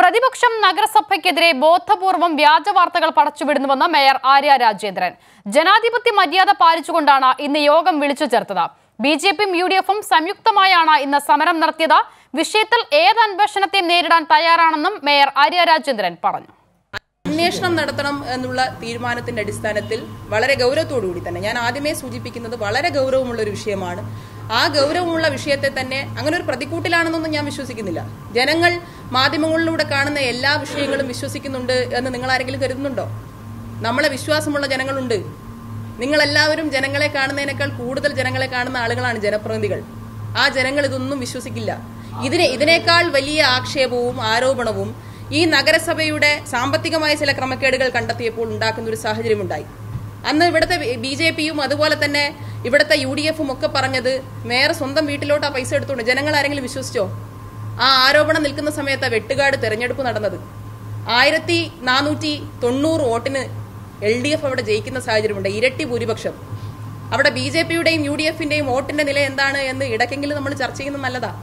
പ്രതിപക്ഷം നഗരസഭയ്ക്കെതിരെ ബോധപൂർവം വ്യാജ വാർത്തകൾ പടച്ചുവിടുന്നുവെന്ന് മേയർ ആര്യ രാജേന്ദ്രൻ ജനാധിപത്യ മര്യാദ പാലിച്ചുകൊണ്ടാണ് ഇന്ന് യോഗം വിളിച്ചു ചേർത്തത് ബി ജെ പിയും യു ഡി എഫും സംയുക്തമായാണ് ഇന്ന് സമരം നടത്തിയത് വിഷയത്തിൽ ഏത് അന്വേഷണത്തെയും നേരിടാൻ തയ്യാറാണെന്നും മേയർ ആര്യ രാജേന്ദ്രൻ പറഞ്ഞു അന്വേഷണം നടത്തണം എന്നുള്ള തീരുമാനത്തിന്റെ അടിസ്ഥാനത്തിൽ വളരെ ഗൗരവത്തോടുകൂടി തന്നെ ഞാൻ ആദ്യമേ സൂചിപ്പിക്കുന്നത് വളരെ ഗൗരവമുള്ള ഒരു വിഷയമാണ് ആ ഗൗരവമുള്ള വിഷയത്തെ തന്നെ അങ്ങനെ ഒരു പ്രതിക്കൂട്ടിലാണെന്നൊന്നും ഞാൻ വിശ്വസിക്കുന്നില്ല ജനങ്ങൾ മാധ്യമങ്ങളിലൂടെ കാണുന്ന എല്ലാ വിഷയങ്ങളും വിശ്വസിക്കുന്നുണ്ട് എന്ന് നിങ്ങൾ ആരെങ്കിലും കരുതുന്നുണ്ടോ നമ്മളെ വിശ്വാസമുള്ള ജനങ്ങളുണ്ട് നിങ്ങളെല്ലാവരും ജനങ്ങളെ കാണുന്നതിനേക്കാൾ കൂടുതൽ ജനങ്ങളെ കാണുന്ന ആളുകളാണ് ജനപ്രതിനിധികൾ ആ ജനങ്ങൾ ഇതൊന്നും വിശ്വസിക്കില്ല ഇതിനെ ഇതിനേക്കാൾ വലിയ ആക്ഷേപവും ആരോപണവും ഈ നഗരസഭയുടെ സാമ്പത്തികമായ ചില ക്രമക്കേടുകൾ കണ്ടെത്തിയപ്പോൾ ഉണ്ടാക്കുന്ന ഒരു സാഹചര്യമുണ്ടായി അന്ന് ഇവിടുത്തെ ബി ജെ പിയും അതുപോലെ തന്നെ ഇവിടുത്തെ യു ഡി എഫും ഒക്കെ പറഞ്ഞത് മേയർ സ്വന്തം വീട്ടിലോട്ട് ആ പൈസ എടുത്തുകൊണ്ട് ജനങ്ങൾ ആരെങ്കിലും വിശ്വസിച്ചോ ആ ആരോപണം നിൽക്കുന്ന സമയത്ത് വെട്ടുകാട് തെരഞ്ഞെടുപ്പ് നടന്നത് ആയിരത്തി നാനൂറ്റി തൊണ്ണൂറ് വോട്ടിന് എൽ ഡി എഫ് അവിടെ ജയിക്കുന്ന സാഹചര്യമുണ്ട് ഇരട്ടി ഭൂരിപക്ഷം അവിടെ ബി ജെ പിയുടെയും യു ഡി എഫിന്റെയും വോട്ടിന്റെ നില എന്താണ് എന്ന് ഇടയ്ക്കെങ്കിലും നമ്മൾ ചർച്ച ചെയ്യുന്നത് നല്ലതാ